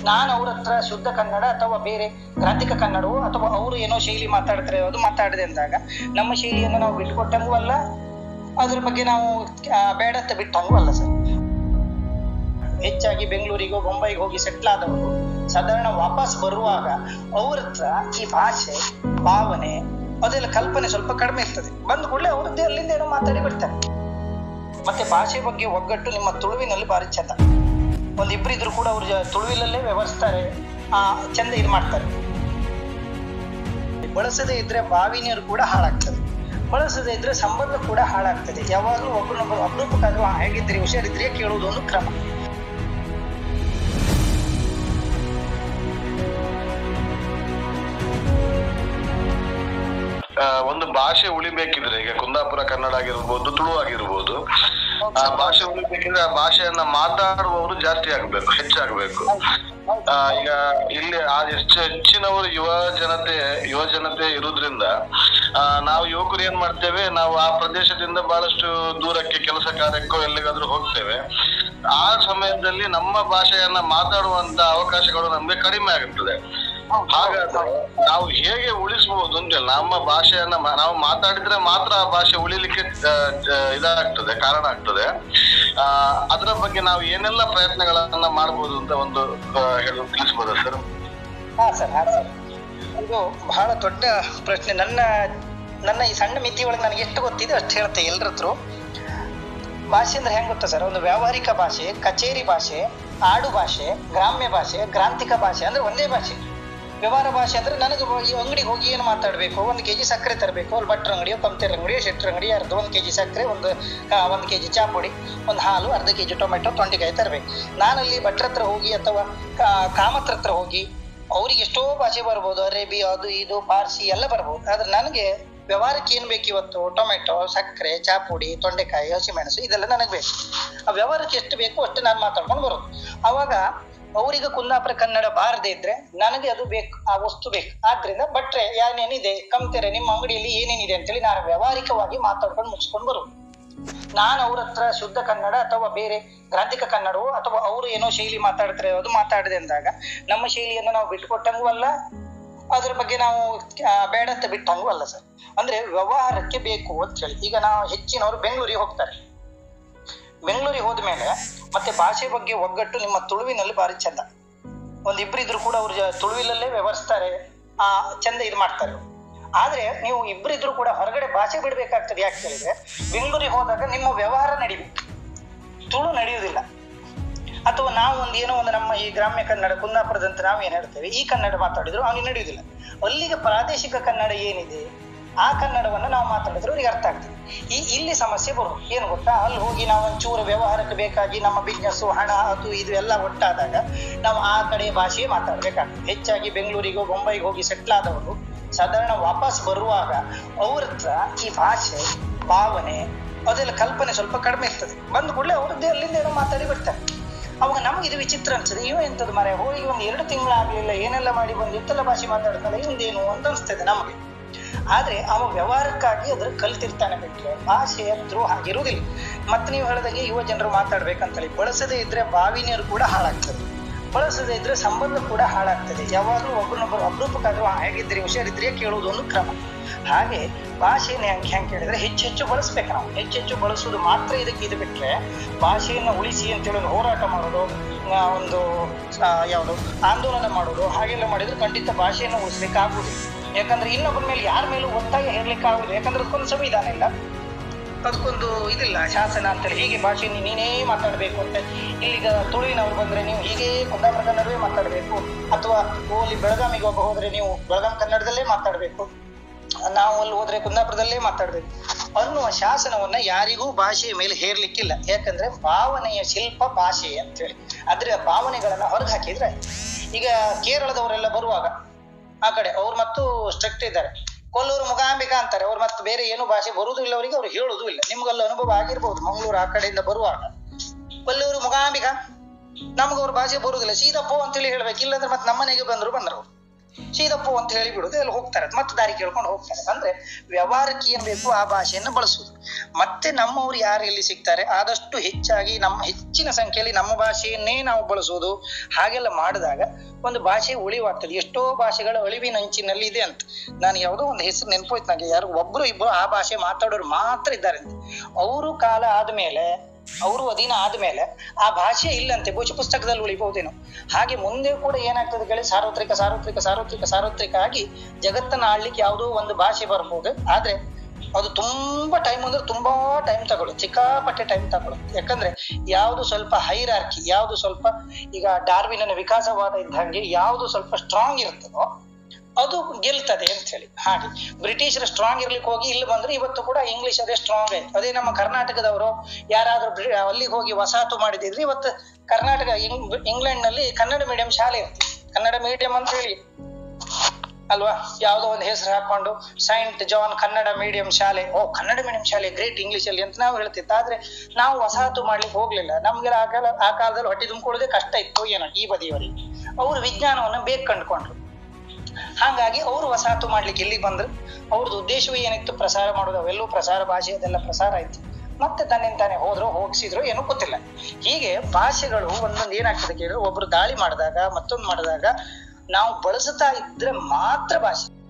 ನಾನು ಅವ್ರ ಹತ್ರ ಶುದ್ಧ ಕನ್ನಡ ಅಥವಾ ಬೇರೆ ಗ್ರಾಂಥಿಕ ಕನ್ನಡವೋ ಅಥವಾ ಅವರು ಏನೋ ಶೈಲಿ ಮಾತಾಡ್ತಾರೆ ಅದು ಮಾತಾಡದೆ ಅಂದಾಗ ನಮ್ಮ ಶೈಲಿಯನ್ನು ನಾವು ಬಿಟ್ಟುಕೊಟ್ಟಂಗೂ ಅಲ್ಲ ಅದ್ರ ಬಗ್ಗೆ ನಾವು ಆ, ಬೇಡ ಅಂತ ಬಿಟ್ಟಂಗೂ ಅಲ್ಲ ಸರ್ ಹೆಚ್ಚಾಗಿ ಬೆಂಗಳೂರಿಗೋ ಬೊಂಬೈಗೆ ಹೋಗಿ ಸೆಟ್ಲ್ ಆದವರು ಸಾಧಾರಣ ವಾಪಸ್ ಬರುವಾಗ ಅವ್ರ ಹತ್ರ ಈ ಭಾಷೆ ಭಾವನೆ ಅದೆಲ್ಲ ಕಲ್ಪನೆ ಸ್ವಲ್ಪ ಕಡಿಮೆ ಇರ್ತದೆ ಬಂದ ಕೂಡಲೇ ಅವ್ರದ್ದೇ ಅಲ್ಲಿಂದ ಏನೋ ಮಾತಾಡಿ ಬಿಡ್ತಾರೆ ಮತ್ತೆ ಭಾಷೆ ಬಗ್ಗೆ ಒಗ್ಗಟ್ಟು ನಿಮ್ಮ ತುಳುವಿನಲ್ಲಿ ಭಾರಿ ಚಂದ ಒಂದ್ ಇಬ್ರಿದ್ರು ಕೂಡ ಅವ್ರು ಜ- ತುಳುವಿನಲ್ಲೇ ವ್ಯವಹರಿಸ್ತಾರೆ ಆ ಚಂದ ಇದು ಮಾಡ್ತಾರೆ ಬಳಸದೇ ಇದ್ರೆ ಬಾವಿ ನೀರು ಕೂಡ ಹಾಳಾಗ್ತದೆ ಬಳಸದೇ ಇದ್ರೆ ಸಂಬಂಧ ಕೂಡ ಹಾಳಾಗ್ತದೆ ಯಾವಾಗಲೂ ಒಬ್ಬರನ್ನೊಬ್ಬರು ಅಪರೂಪಕ್ಕಾದ್ರೂ "ಆ, ಹೇಗಿದ್ರಿ ಹುಷಾರಿದ್ರಿ ಕೇಳುವುದು ಒಂದು ಕ್ರಮ ಆ, ಒಂದು ಭಾಷೆ ಉಳಿಬೇಕಿದ್ರೆ ಈಗ ಕುಂದಾಪುರ ಕನ್ನಡ ಆಗಿರ್ಬೋದು ತುಳು ಆಗಿರ್ಬೋದು ಆ ಭಾಷೆ ಉಳಿಬೇಕಿದ್ರೆ ಆ ಭಾಷೆಯನ್ನ ಮಾತಾಡುವವರು ಜಾಸ್ತಿ ಆಗ್ಬೇಕು ಹೆಚ್ಚಾಗ್ಬೇಕು ಆ, ಈಗ ಇಲ್ಲಿ ಆ ಹೆಚ್ಚು ಹೆಚ್ಚಿನವರು ಯುವ ಜನತೆ ಯುವ ಜನತೆ ಇರುವುದ್ರಿಂದ ಆ, ನಾವು ಯುವಕರು ಏನ್ ಮಾಡ್ತೇವೆ ನಾವು ಆ ಪ್ರದೇಶದಿಂದ ಬಹಳಷ್ಟು ದೂರಕ್ಕೆ ಕೆಲಸ ಕಾರ್ಯಕ್ಕೋ ಎಲ್ಲಿಗಾದ್ರೂ ಹೋಗ್ತೇವೆ ಆ ಸಮಯದಲ್ಲಿ ನಮ್ಮ ಭಾಷೆಯನ್ನ ಮಾತಾಡುವಂತ ಅವಕಾಶಗಳು ನಮ್ಗೆ ಕಡಿಮೆ ಆಗುತ್ತದೆ ಹಾಗಾದ್ರೆ ನಾವು ಹೇಗೆ ಉಳಿಸಬಹುದು ಅಂತ ಹೇಳಿ ನಮ್ಮ ಭಾಷೆಯನ್ನ ಮ- ನಾವು ಮಾತಾಡಿದ್ರೆ ಮಾತ್ರ ಆ ಭಾಷೆ ಉಳಿಲಿಕ್ಕೆ ಆ, ಆ, ಇದಾಗ್ತದೆ ಕಾರಣ ಆಗ್ತದೆ ಆ ಅದರ ಬಗ್ಗೆ ನಾವು ಏನೆಲ್ಲ ಪ್ರಯತ್ನಗಳನ್ನ ಮಾಡ್ಬೋದು ಅಂತ ಒಂದು ಆ, ಹೇಳು ತಿಳಿಸ್ಬೋದಾ ಸರ್ ಹಾ ಸರ್ ಹಾ ಸರ್ ಇದು ಬಹಳ ದೊಡ್ಡ ಪ್ರಶ್ನೆ ನನ್ನ ನನ್ನ ಈ ಸಣ್ಣ ಮಿತಿ ಒಳಗೆ ನನಗೆ ಎಷ್ಟು ಗೊತ್ತಿದೆ ಅಷ್ಟು ಹೇಳ್ತೆ ಎಲ್ಲರ ಹತ್ರ ಭಾಷೆ ಅಂದ್ರೆ ಹೆಂಗ್ ಗೊತ್ತಾ ಸರ್ ಒಂದು ವ್ಯಾವಹಾರಿಕ ಭಾಷೆ ಕಚೇರಿ ಭಾಷೆ ಆಡು ಭಾಷೆ ಗ್ರಾಮ್ಯ ಭಾಷೆ ಗ್ರಾಂಥಿಕ ಭಾಷೆ ಅಂದ್ರೆ ಒಂದೇ ಭಾಷೆ ವ್ಯವಹಾರ ಭಾಷೆ ಅಂದ್ರೆ ನನಗೆ ಈ ಅಂಗಡಿಗೆ ಹೋಗಿ ಏನು ಮಾತಾಡಬೇಕು ಒಂದು ಕೆಜಿ ಸಕ್ಕರೆ ತರಬೇಕು ಅಲ್ಲಿ ಭಟ್ರ ಅಂಗಡಿಯೋ ಕಂಪ್ತೇರ್ ಅಂಗಡಿಯೋ ಶೆಟ್ರ ಅಂಗಡಿ ಅರ್ಧ ಒಂದು ಕೆಜಿ ಸಕ್ಕರೆ ಒಂದು ಆ, ಒಂದು ಕೆಜಿ ಚಾ ಪುಡಿ ಒಂದು ಹಾಲು ಅರ್ಧ ಕೆಜಿ ಟೊಮೆಟೊ ತೊಂಡೆಕಾಯಿ ತರಬೇಕು ನಾನಲ್ಲಿ ಭಟ್ರ ಹತ್ರ ಹೋಗಿ ಅಥವಾ ಕಾ- ಕಾಮತ್ರ ಹತ್ರ ಹೋಗಿ ಅವ್ರಿಗೆ ಎಷ್ಟೋ ಭಾಷೆ ಬರ್ಬೋದು ಅರೇಬಿ ಅದು ಇದು ಪಾರ್ಸಿ ಎಲ್ಲ ಬರ್ಬೋದು ಆದ್ರೆ ನನಗೆ ವ್ಯವಹಾರಕ್ಕೆ ಏನ್ ಬೇಕು ಇವತ್ತು ಟೊಮೆಟೊ ಸಕ್ಕರೆ ಚಾ ಪುಡಿ ತೊಂಡೆಕಾಯಿ ಹಸಿಮೆಣಸು ಇದೆಲ್ಲ ನನಗೆ ಬೇಕು ಆ ವ್ಯವಹಾರಕ್ಕೆ ಎಷ್ಟು ಬೇಕು ಅಷ್ಟು ನಾನು ಮಾತಾಡ್ಕೊಂಡು ಬರೋದು ಅವಾಗ ಅವರಿಗೆ ಕುಂದಾಪುರ ಕನ್ನಡ ಬಾರದೇ ಇದ್ರೆ ನನಗೆ ಅದು ಬೇಕು ಆ ವಸ್ತು ಬೇಕು ಆದ್ರಿಂದ ಭಟ್ರೆ ಏನೇನಿದೆ ಕಂತೆರೆ ನಿಮ್ಮ ಅಂಗಡಿಯಲ್ಲಿ ಏನೇನಿದೆ ಅಂತೇಳಿ ನಾನು ವ್ಯವಹಾರಿಕವಾಗಿ ಮಾತಾಡ್ಕೊಂಡು ಮುಗಿಸ್ಕೊಂಡು ಬರೋದು ನಾನು ಅವ್ರ ಹತ್ರ ಶುದ್ಧ ಕನ್ನಡ ಅಥವಾ ಬೇರೆ ಗ್ರಾಂಥಿಕ ಕನ್ನಡವೋ ಅಥವಾ ಅವರು ಏನೋ ಶೈಲಿ ಮಾತಾಡ್ತಾರೆ ಅದು ಮಾತಾಡದೆ ಅಂದಾಗ ನಮ್ಮ ಶೈಲಿಯನ್ನು ನಾವು ಬಿಟ್ಟುಕೊಟ್ಟಂಗೂ ಅಲ್ಲ ಅದ್ರ ಬಗ್ಗೆ ನಾವು ಆ, ಬೇಡ ಅಂತ ಬಿಟ್ಟಂಗೂ ಅಲ್ಲ ಸರ್ ಅಂದ್ರೆ ವ್ಯವಹಾರಕ್ಕೆ ಬೇಕು ಅಂತ ಹೇಳಿ ಈಗ ನಾವು ಹೆಚ್ಚಿನವರು ಬೆಂಗಳೂರಿಗೆ ಹೋಗ್ತಾರೆ ಬೆಂಗಳೂರಿಗೆ ಹೋದ್ಮೇಲೆ ಮತ್ತೆ ಭಾಷೆ ಬಗ್ಗೆ ಒಗ್ಗಟ್ಟು ನಿಮ್ಮ ತುಳುವಿನಲ್ಲಿ ಭಾರಿ ಚಂದ ಒಂದ್ ಇಬ್ರಿದ್ರು ಕೂಡ ಅವ್ರು ಜ- ತುಳುವಿನಲ್ಲೇ ವ್ಯವಹರಿಸ್ತಾರೆ ಆ ಚಂದ ಇದು ಮಾಡ್ತಾರೆ ಆದ್ರೆ ನೀವು ಇಬ್ರಿದ್ರು ಕೂಡ ಹೊರಗಡೆ ಭಾಷೆ ಬಿಡ್ಬೇಕಾಗ್ತದೆ ಯಾಕೆ ಹೇಳಿದ್ರೆ ಬೆಂಗಳೂರಿಗೆ ಹೋದಾಗ ನಿಮ್ಮ ವ್ಯವಹಾರ ನಡಿಬೇಕು ತುಳು ನಡೆಯುವುದಿಲ್ಲ ಅಥವಾ ನಾವು ಒಂದು ಏನೋ ಒಂದು ನಮ್ಮ ಈ ಗ್ರಾಮ್ಯ ಕನ್ನಡ ಕುಂದಾಪುರದಂತ ನಾವು ಏನ್ ಹೇಳ್ತೇವೆ ಈ ಕನ್ನಡ ಮಾತಾಡಿದ್ರು ಅವನಿಗೆ ನಡೆಯುವುದಿಲ್ಲ ಅಲ್ಲಿಗೆ ಪ್ರಾದೇಶಿಕ ಕನ್ನಡ ಏನಿದೆ ಆ ಕನ್ನಡವನ್ನು ನಾವು ಮಾತಾಡಿದ್ರೆ ಅವ್ರಿಗೆ ಅರ್ಥ ಆಗ್ತದೆ ಈ ಇಲ್ಲಿ ಸಮಸ್ಯೆ ಬರೋದು ಏನು ಗೊತ್ತಾ ಅಲ್ಲಿ ಹೋಗಿ ನಾವು ಒಂಚೂರು ವ್ಯವಹಾರಕ್ಕೆ ಬೇಕಾಗಿ ನಮ್ಮ ಬಿಸ್ನೆಸ್ ಹಣ ಅದು ಇದು ಎಲ್ಲ ಒಟ್ಟಾದಾಗ ನಾವು ಆ ಕಡೆ ಭಾಷೆಯೇ ಮಾತಾಡ್ಬೇಕಾಗ್ತದೆ ಹೆಚ್ಚಾಗಿ ಬೆಂಗಳೂರಿಗೋ ಬೊಂಬೈಗೆ ಹೋಗಿ ಸೆಟ್ಲ್ ಆದವರು ಸಾಧಾರಣ ವಾಪಸ್ ಬರುವಾಗ ಅವ್ರ ಹತ್ರ ಈ ಭಾಷೆ ಭಾವನೆ ಅದೆಲ್ಲ ಕಲ್ಪನೆ ಸ್ವಲ್ಪ ಕಡಿಮೆ ಇರ್ತದೆ ಬಂದ ಕೂಡಲೇ ಅವ್ರದ್ದೇ ಅಲ್ಲಿಂದ ಏನೋ ಮಾತಾಡಿ ಬಿಡ್ತಾರೆ ಅವಾಗ ನಮ್ಗೆ ಇದು ವಿಚಿತ್ರ ಅನ್ಸುತ್ತೆ ಇವ ಎಂತದ್ದು ಮರೆ ಹೋಗಿ ಒಂದು ಎರಡು ತಿಂಗಳಾಗ್ಲಿಲ್ಲ ಏನೆಲ್ಲ ಮಾಡಿ ಬಂದು ಎಂತೆಲ್ಲ ಭಾಷೆ ಮಾತಾಡ್ತಾನೆ ಇವಂದೇನು ಅಂತ ಅನ್ಸ್ತದೆ ನಮಗೆ ಆದ್ರೆ ಅವ ವ್ಯವಹಾರಕ್ಕಾಗಿ ಅದ್ರ ಕಲ್ತಿರ್ತಾನೆ ಬಿಟ್ರೆ ಭಾಷೆಯ ದ್ರೋಹ ಆಗಿರುವುದಿಲ್ಲ ಮತ್ತೆ ನೀವು ಹೇಳಿದಂಗೆ ಯುವ ಜನರು ಮಾತಾಡ್ಬೇಕಂತೇಳಿ ಬಳಸದೇ ಇದ್ರೆ ಬಾವಿ ನೀರು ಕೂಡ ಹಾಳಾಗ್ತದೆ ಬಳಸದೇ ಇದ್ರೆ ಸಂಬಂಧ ಕೂಡ ಹಾಳಾಗ್ತದೆ ಯಾವಾಗಲೂ ಒಬ್ಬರನ್ನೊಬ್ಬರು ಅಪರೂಪಕ್ಕಾದ್ರೂ "ಆ, ಹೇಗಿದ್ರಿ ಹುಷಾರಿದ್ರಿ ಕೇಳುವುದು ಒಂದು ಕ್ರಮ ಹಾಗೆ ಭಾಷೆಯನ್ನು ಹೆಂಗೆ ಹೆಂಗೆ ಕೇಳಿದ್ರೆ ಹೆಚ್ಚು ಹೆಚ್ಚು ಬಳಸ್ಬೇಕು ನಾವು ಹೆಚ್ಚು ಹೆಚ್ಚು ಬಳಸುವುದು ಮಾತ್ರ ಇದಕ್ಕೆ ಇದು ಬಿಟ್ರೆ ಭಾಷೆಯನ್ನು ಉಳಿಸಿ ಅಂತೇಳಿ ಒಂದು ಹೋರಾಟ ಮಾಡೋದು ಆ, ಒಂದು ಆ, ಯಾವುದು ಆಂದೋಲನ ಮಾಡೋದು ಹಾಗೆಲ್ಲ ಮಾಡಿದ್ರೆ ಖಂಡಿತ ಭಾಷೆಯನ್ನು ಉಳಿಸ್ಲಿಕ್ಕೆ ಆಗುವುದಿಲ್ಲ ಯಾಕಂದ್ರೆ ಇನ್ನೊಬ್ಬರ ಮೇಲೆ ಯಾರ ಮೇಲೂ ಒತ್ತಾಯ ಹೇರ್ಲಿಕ್ಕೆ ಆಗುದಿಲ್ಲ ಯಾಕಂದ್ರೆ ಅದಕ್ಕೊಂದು ಸಂವಿಧಾನ ಇಲ್ಲ ಅದಕ್ಕೊಂದು ಇದಿಲ್ಲ ಶಾಸನ ಅಂತೇಳಿ ಹೀಗೆ ಭಾಷೆಯನ್ನು ನೀನೇ ಮಾತಾಡಬೇಕು ಅಂತ ಇಲ್ಲಿಗ ತುಳುವಿನವ್ರು ಬಂದ್ರೆ ನೀವು ಹೀಗೆ ಕುಂದಾಪುರ ಕನ್ನಡವೇ ಮಾತಾಡಬೇಕು ಅಥವಾ ಓಲಿ ಬೆಳಗಾಮಿಗೆ ಒಬ್ಬ ಹೋದ್ರೆ ನೀವು ಬೆಳಗಾಂ ಕನ್ನಡದಲ್ಲೇ ಮಾತಾಡಬೇಕು ನಾವು ಅಲ್ಲಿ ಹೋದ್ರೆ ಕುಂದಾಪುರದಲ್ಲೇ ಮಾತಾಡ್ಬೇಕು ಅನ್ನುವ ಶಾಸನವನ್ನ ಯಾರಿಗೂ ಭಾಷೆಯ ಮೇಲೆ ಹೇರ್ಲಿಕ್ಕಿಲ್ಲ ಯಾಕಂದ್ರೆ ಭಾವನೆಯ ಶಿಲ್ಪ ಭಾಷೆ ಅಂತೇಳಿ ಅದ್ರ ಭಾವನೆಗಳನ್ನ ಹೊರಗೆ ಹಾಕಿದ್ರೆ ಆಯ್ತು. ಈಗ ಕೇರಳದವರೆಲ್ಲ ಬರುವಾಗ ಆ ಕಡೆ ಅವ್ರು ಮತ್ತು ಸ್ಟ್ರಿಕ್ಟ್ ಇದ್ದಾರೆ ಕೊಲ್ಲೂರು ಮುಗಾಂಬಿಕಾ ಅಂತಾರೆ ಅವ್ರು ಮತ್ತೆ ಬೇರೆ ಏನು ಭಾಷೆ ಬರುವುದು ಇಲ್ಲ ಅವರಿಗೆ ಅವ್ರು ಹೇಳುದು ಇಲ್ಲ ನಿಮ್ಗೆಲ್ಲ ಅನುಭವ ಆಗಿರ್ಬೋದು ಮಂಗಳೂರು ಆ ಕಡೆಯಿಂದ ಬರುವಾಗ ಕೊಲ್ಲೂರು ಮುಗಾಂಬಿಕಾ ನಮ್ಗೆ ಅವ್ರ ಭಾಷೆ ಬರುವುದಿಲ್ಲ ಸೀದಾ ಪೋ ಅಂತೇಳಿ ಹೇಳ್ಬೇಕು ಇಲ್ಲಾಂದ್ರೆ ಮತ್ತೆ ನಮ್ಮನೆಗೆ ಬಂದ್ರು ಬಂದ್ರು ಅವ್ರು. ಸೀದಪ್ಪು ಅಂತ ಹೇಳಿ ಬಿಡುದು ಎಲ್ಲ ಹೋಗ್ತಾರೆ ಮತ್ತೆ ದಾರಿ ಕೇಳ್ಕೊಂಡು ಹೋಗ್ತಾರೆ ಅಂದ್ರೆ ವ್ಯವಹಾರಕ್ಕೆ ಏನ್ ಬೇಕು ಆ ಭಾಷೆಯನ್ನು ಬಳಸುದು ಮತ್ತೆ ನಮ್ಮವ್ರು ಯಾರು ಎಲ್ಲಿ ಸಿಗ್ತಾರೆ ಆದಷ್ಟು ಹೆಚ್ಚಾಗಿ ನಮ್ಮ ಹೆಚ್ಚಿನ ಸಂಖ್ಯೆಯಲ್ಲಿ ನಮ್ಮ ಭಾಷೆಯನ್ನೇ ನಾವು ಬಳಸೋದು ಹಾಗೆಲ್ಲ ಮಾಡಿದಾಗ ಒಂದು ಭಾಷೆ ಉಳಿವಾಗ್ತದೆ ಎಷ್ಟೋ ಭಾಷೆಗಳ ಅಳಿವಿನ ಅಂಚಿನಲ್ಲಿ ಇದೆ ಅಂತ ನಾನು ಯಾವುದೋ ಒಂದು ಹೆಸರು ನೆನಪೋಯ್ತು ನನಗೆ ಯಾರು ಒಬ್ರು ಇಬ್ರು ಆ ಭಾಷೆ ಮಾತಾಡೋರು ಮಾತ್ರ ಇದ್ದಾರೆ ಅಂತ ಅವರು ಕಾಲ ಆದ್ಮೇಲೆ ಅವರು ಅಧೀನ ಆದ್ಮೇಲೆ ಆ ಭಾಷೆ ಇಲ್ಲಂತೆ ಬಹುಶಃ ಪುಸ್ತಕದಲ್ಲಿ ಉಳಿಬಹುದೇನೋ ಹಾಗೆ ಮುಂದೆ ಕೂಡ ಏನಾಗ್ತದೆ ಕೇಳಿ ಸಾರ್ವತ್ರಿಕ ಸಾರ್ವತ್ರಿಕ ಸಾರ್ವತ್ರಿಕ ಸಾರ್ವತ್ರಿಕ ಆಗಿ ಜಗತ್ತನ್ನ ಆಳ್ಲಿಕ್ಕೆ ಯಾವುದೋ ಒಂದು ಭಾಷೆ ಬರ್ಬೋದು ಆದ್ರೆ ಅದು ತುಂಬಾ ಟೈಮ್ ಅಂದ್ರೆ ತುಂಬಾ ಟೈಮ್ ತಗೊಳುತ್ತೆ ಸಿಕ್ಕಾಪಟ್ಟೆ ಟೈಮ್ ತಗೊಳುತ್ತೆ ಯಾಕಂದ್ರೆ ಯಾವುದು ಸ್ವಲ್ಪ ಹೈರಾರ್ಕಿ ಯಾವುದು ಸ್ವಲ್ಪ ಈಗ ಡಾರ್ವಿನ ವಿಕಾಸವಾದ ಇದ್ದಂಗೆ ಯಾವುದು ಸ್ವಲ್ಪ ಸ್ಟ್ರಾಂಗ್ ಇರ್ತದೋ ಅದು ಗೆಲ್ತದೆ ಅಂತ ಹೇಳಿ ಹಾಗೆ ಬ್ರಿಟಿಷರು ಸ್ಟ್ರಾಂಗ್ ಇರ್ಲಿಕ್ಕೆ ಹೋಗಿ ಇಲ್ಲಿ ಬಂದ್ರೆ ಇವತ್ತು ಕೂಡ ಇಂಗ್ಲಿಷ್ ಅದೇ ಸ್ಟ್ರಾಂಗ್ ಆಯ್ತು ಅದೇ ನಮ್ಮ ಕರ್ನಾಟಕದವರು ಯಾರಾದ್ರೂ ಬ್ರಿ- ಅಲ್ಲಿಗೆ ಹೋಗಿ ವಸಾಹತು ಮಾಡಿದಿದ್ರೆ ಇವತ್ತು ಕರ್ನಾಟಕ ಇಂಗ್ ಇಂಗ್ಲೆಂಡ್ ನಲ್ಲಿ ಕನ್ನಡ ಮೀಡಿಯಂ ಶಾಲೆ ಇರುತ್ತೆ ಕನ್ನಡ ಮೀಡಿಯಂ ಅಂತ ಹೇಳಿ ಅಲ್ವಾ ಯಾವುದೋ ಒಂದು ಹೆಸರು ಹಾಕೊಂಡು ಸೈಂಟ್ ಜಾನ್ ಕನ್ನಡ ಮೀಡಿಯಂ ಶಾಲೆ ಓ ಕನ್ನಡ ಮೀಡಿಯಂ ಶಾಲೆ ಗ್ರೇಟ್ ಇಂಗ್ಲಿಷ್ ಅಲ್ಲಿ ಅಂತ ನಾವು ಹೇಳ್ತಿತ್ತು ಆದ್ರೆ ನಾವು ವಸಾಹತು ಮಾಡ್ಲಿಕ್ಕೆ ಹೋಗ್ಲಿಲ್ಲ ನಮ್ಗೆ ಆ ಕಾಲ ಆ ಕಾಲದಲ್ಲಿ ಹೊಟ್ಟೆ ತುಂಬಿಕೊಳ್ಳೋದೇ ಕಷ್ಟ ಇತ್ತು ಏನೋ ಈ ಬದಿಯವರಿಗೆ ಅವರು ವಿಜ್ಞಾನವನ್ನ ಬೇಗ ಕಂಡುಕೊಂಡ್ರು ಹಾಗಾಗಿ ಅವರು ವಸಾಹತು ಮಾಡ್ಲಿಕ್ಕೆ ಇಲ್ಲಿಗೆ ಬಂದ್ರು ಅವ್ರದ್ದು ಉದ್ದೇಶವೇ ಏನಿತ್ತು ಪ್ರಸಾರ ಮಾಡೋದು ಅವೆಲ್ಲೂ ಪ್ರಸಾರ ಭಾಷೆ ಅದೆಲ್ಲ ಪ್ರಸಾರ ಆಯ್ತು ಮತ್ತೆ ತನ್ನಿಂತಾನೆ ಹೋದ್ರು ಹೋಗಿಸಿದ್ರು ಏನೂ ಗೊತ್ತಿಲ್ಲ ಹೀಗೆ ಭಾಷೆಗಳು ಒಂದೊಂದು ಏನಾಗ್ತದೆ ಕೇಳಿದ್ರೆ ಒಬ್ರು ದಾಳಿ ಮಾಡಿದಾಗ ಮತ್ತೊಂದು ಮಾಡಿದಾಗ ನಾವು ಬಳಸುತ್ತಾ ಇದ್ರೆ ಮಾತ್ರ ಭಾಷೆ